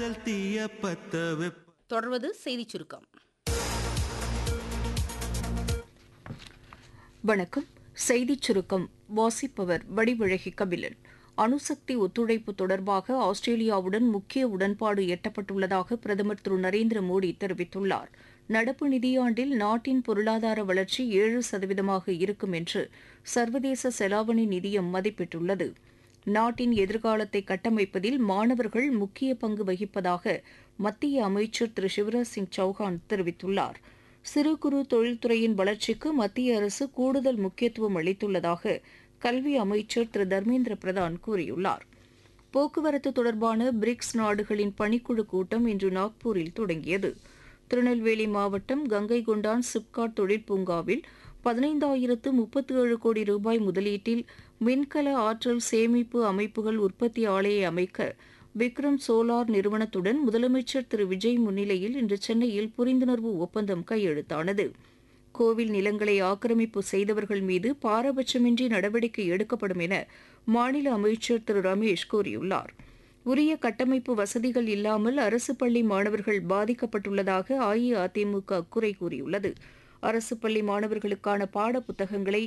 தீய பத்த வெப்ப தொடர்வது செய்திச் சுருக்கம் வணக்கம் செய்திச் சுருக்கம் வாசிப்பவர் வடிவழகி கபிலன் அணுசக்தி ஒத்துழைப்பு தொடர்பாக ஆஸ்திரேலியாவுடன் முக்கிய உடன்பாடு எட்டப்பட்டுள்ளதாக பிரதமர் திரு நரேந்திர மோடி தெரிவித்துள்ளார் நடப்பு நிதியாண்டில் நாட்டின் பொருளாதார வளர்ச்சி ஏழு சதவீதமாக இருக்கும் என்று சர்வதேச செலாவணி நிதியம் மதிப்பிட்டுள்ளது நாட்டின் எதிர்காலத்தை கட்டமைப்பதில் மாணவர்கள் முக்கிய பங்கு வகிப்பதாக மத்திய அமைச்சர் திரு சிவராஜ் சிங் சௌஹான் தெரிவித்துள்ளார் சிறு குறு தொழில்துறையின் வளர்ச்சிக்கு மத்திய அரசு கூடுதல் முக்கியத்துவம் அளித்துள்ளதாக கல்வி அமைச்சர் திரு தர்மேந்திர பிரதான் கூறியுள்ளார் போக்குவரத்து தொடர்பான பிரிக்ஸ் நாடுகளின் பணிக்குழு கூட்டம் இன்று நாக்பூரில் தொடங்கியது திருநெல்வேலி மாவட்டம் கங்கை கொண்டான் சிப்காட் தொழிற்பூங்காவில் பதினைந்தாயிரத்து முப்பத்தி ஏழு கோடி ரூபாய் முதலீட்டில் மின்கல ஆற்றல் சேமிப்பு அமைப்புகள் உற்பத்தி ஆலையை அமைக்க விக்ரம் சோலார் நிறுவனத்துடன் முதலமைச்சர் திரு விஜய் முன்னிலையில் இன்று சென்னையில் புரிந்துணர்வு ஒப்பந்தம் கையெழுத்தானது கோவில் நிலங்களை ஆக்கிரமிப்பு செய்தவர்கள் மீது பாரபட்சமின்றி நடவடிக்கை எடுக்கப்படும் என மாநில அமைச்சர் திரு ரமேஷ் கூறியுள்ளார் உரிய கட்டமைப்பு வசதிகள் இல்லாமல் அரசு பள்ளி மாணவர்கள் பாதிக்கப்பட்டுள்ளதாக அஇஅதிமுக குறை கூறியுள்ளது அரசு பள்ளி மாணவர்களுக்கான பாடப்புத்தகங்களை